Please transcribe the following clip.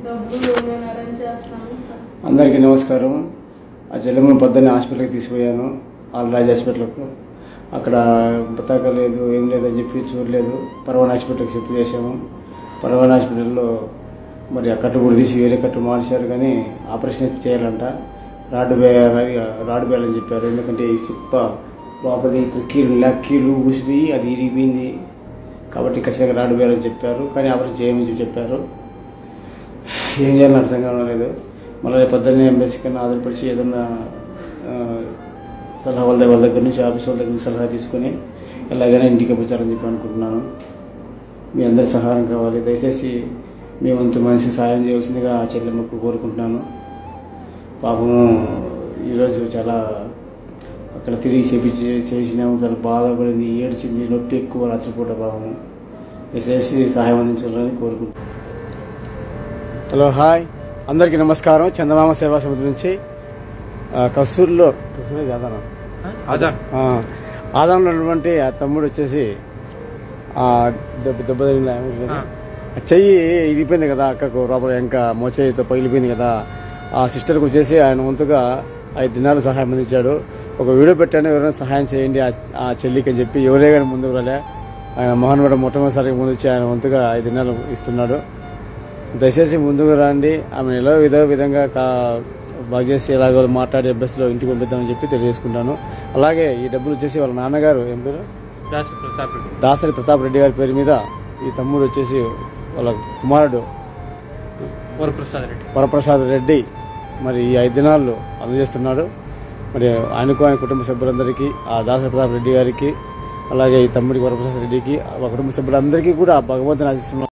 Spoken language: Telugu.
డబ్బులు నేను అరేంజ్ చేస్తాను అందరికీ నమస్కారం ఆ చెల్లెమ్మను పొద్దున్నే హాస్పిటల్కి తీసుకుపోయాను ఆల్రాజ్ హాస్పిటల్కు అక్కడ బతాక లేదు ఏం లేదని చెప్పి చూడలేదు పర్వాన్ హాస్పిటల్కి చెప్పి చేసాము పర్వాన్ హాస్పిటల్లో మరి ఆ కట్టు కూడా తీసి వేరే కట్టు మార్చారు కానీ ఆపరేషన్ అయితే చేయాలంట రాడ్ వేయాలి రాడ్ వేయాలని చెప్పారు ఎందుకంటే ఈ సిప్ప లోపలిది ఇప్పుడు కీలు లేక కీలు ఊసిపోయి అది ఇరిగిపోయింది కాబట్టి ఖచ్చితంగా రాడ్ వేయాలని చెప్పారు కానీ ఆపరేషన్ చేయమని చెప్పి చెప్పారు ఏం చేయాలని అర్థం కావలేదు మళ్ళీ రేపు పొద్దున్నే ఎంబెస్సీ కన్నా ఆధారపరిచి ఏదన్నా ఆ, సలహా వాళ్ళ దగ్గర వాళ్ళ దగ్గర నుంచి ఆఫీస్ వాళ్ళ దగ్గర నుంచి సలహా తీసుకొని ఎలాగైనా ఇంటికి పంపించాలని చెప్పి అనుకుంటున్నాను మీ అందరి సహాయం కావాలి దయచేసి మీ వంతు మనిషి సహాయం చేయవలసిందిగా ఆ చెల్లెమ్మకు కోరుకుంటున్నాను పాపము ఈరోజు చాలా అక్కడ తిరిగి చేపించి చేసినాము చాలా బాధపడింది ఏడ్చింది నొప్పి ఎక్కువ రాత్రిపూట పాపము దయచేసి సహాయం అందించాలని కోరుకుంటున్నాను హలో హాయ్ అందరికీ నమస్కారం చందమామ సేవా సమితి నుంచి ఆ, కస్తూరులో కస్తూరే జాదానా ఆజాన్ ఆ, ఆదాంలో ఉన్నటువంటి ఆ తమ్ముడు వచ్చేసి ఆ దెబ్బ దెబ్బ తగిలిన ఏమంటుంది? ఆ. ఆ చెయ్యి ఇరిగిపోయింది కదా అక్కకు లోపల ఇంకా మోచేయితో పగిలిపోయింది కదా ఆ సిస్టర్కి వచ్చేసి ఆయన వంతుగా ఐదు దినాలు సహాయం అందించాడు ఒక వీడియో పెట్టాను ఎవరైనా సహాయం చేయండి ఆ- ఆ చెల్లికి అని చెప్పి ఎవరే కానీ ముందుకు రాలే ఆయన మోహన్ మొట్టమొదటిసారి ముందు వచ్చి ఆయన వంతుగా ఐదు దినాలు ఇస్తున్నాడు దయచేసి ముందుకు రండి ఆమె ఎలా విధ విధంగా కా బాగా చేసి ఎలాగో మాట్లాడి బస్సులో ఇంటికి పంపిద్దామని చెప్పి తెలియజేసుకుంటాను అలాగే ఈ డబ్బులు వచ్చేసి వాళ్ళ నాన్నగారు ఏం పేరు దాస్ ప్రతాప్ రెడ్డి దాసరి ప్రతాప్ రెడ్డి గారి పేరు మీద ఈ తమ్ముడు వచ్చేసి వాళ్ళ కుమారుడు వరప్రసాద్ రెడ్డి వరప్రసాద్ రెడ్డి మరి ఈ ఐదు దినాల్లో అందజేస్తున్నాడు మరి ఆయనకు ఆయన కుటుంబ సభ్యులందరికీ ఆ దాసరి ప్రతాప్ రెడ్డి గారికి అలాగే ఈ తమ్ముడికి వరప్రసాద్ రెడ్డికి ఆ కుటుంబ సభ్యులందరికీ కూడా ఆ భగవంతుని ఆశిస్తున్నాను